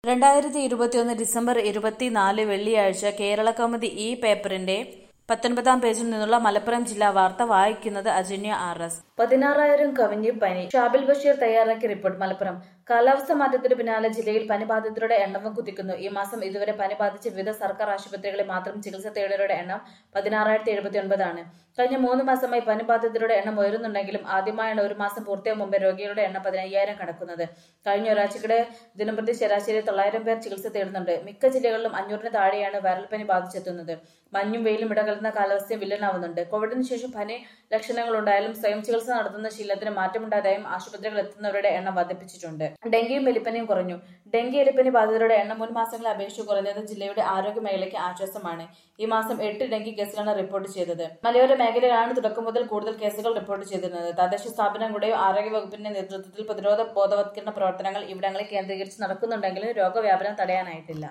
രണ്ടായിരത്തി ഇരുപത്തിയൊന്ന് ഡിസംബർ ഇരുപത്തിനാല് വെള്ളിയാഴ്ച കേരള കൗമുദി ഈ പേപ്പറിന്റെ പത്തൊൻപതാം പേജിൽ നിന്നുള്ള മലപ്പുറം ജില്ലാ വാർത്ത വായിക്കുന്നത് അജന്യ ആർ എസ് പതിനാറായിരം കവിഞ്ഞ് പനി ഷാബിൽ ബഷീർ തയ്യാറാക്കിയ റിപ്പോർട്ട് മലപ്പുറം കാലാവസ്ഥ മാറ്റത്തിന് പിന്നാലെ ജില്ലയിൽ പനി ബാധിതരുടെ എണ്ണവും കുതിക്കുന്നു ഈ മാസം ഇതുവരെ പനി ബാധിച്ച വിവിധ സർക്കാർ ആശുപത്രികളിൽ മാത്രം ചികിത്സ തേടിയവരുടെ എണ്ണം പതിനാറായിരത്തി എഴുപത്തി ഒൻപതാണ് കഴിഞ്ഞ മൂന്ന് മാസമായി പനി ബാധിതരുടെ എണ്ണം ഉയരുന്നുണ്ടെങ്കിലും ആദ്യമായാണ് ഒരു മാസം പൂർത്തിയാകും മുമ്പേ രോഗികളുടെ എണ്ണം പതിനയ്യായിരം കടക്കുന്നത് കഴിഞ്ഞ ഒരാഴ്ചക്കിടെ ദിനംപ്രതി ശരാശരി തൊള്ളായിരം പേർ ചികിത്സ തേടുന്നുണ്ട് മിക്ക ജില്ലകളിലും അഞ്ഞൂറിന് താഴെയാണ് വൈറൽ പനി ബാധിച്ചെത്തുന്നത് മഞ്ഞും വെയിലും ഇടകലർന്ന കാലാവസ്ഥയും വില്ലനാവുന്നുണ്ട് കോവിഡിന് ശേഷം പനി ലക്ഷണങ്ങൾ ഉണ്ടായാലും സ്വയം ചികിത്സ നടത്തുന്ന ശീലത്തിന് മാറ്റമുണ്ടായതായും ആശുപത്രികളിൽ എത്തുന്നവരുടെ എണ്ണം വർദ്ധിപ്പിച്ചിട്ടുണ്ട് ഡെങ്കിയും എലിപ്പനിയും കുറഞ്ഞു ഡെങ്കി എലിപ്പനി ബാധിതരുടെ എണ്ണം മുൻ മാസങ്ങളെ അപേക്ഷിച്ച് കുറഞ്ഞത് ജില്ലയുടെ ആരോഗ്യ മേഖലയ്ക്ക് ആശ്വാസമാണ് ഈ മാസം എട്ട് ഡെങ്കി കേസുകളാണ് റിപ്പോർട്ട് ചെയ്തത് മലയോര മേഖലയിലാണ് തുടക്കം മുതൽ കൂടുതൽ കേസുകൾ റിപ്പോർട്ട് ചെയ്തിരുന്നത് തദ്ദേശ സ്ഥാപനങ്ങളുടെയും ആരോഗ്യ വകുപ്പിന്റെ നേതൃത്വത്തിൽ പ്രതിരോധ ബോധവത്കരണ പ്രവർത്തനങ്ങൾ ഇവിടങ്ങളിൽ കേന്ദ്രീകരിച്ച് നടക്കുന്നുണ്ടെങ്കിലും രോഗവ്യാപനം തടയാനായിട്ടില്ല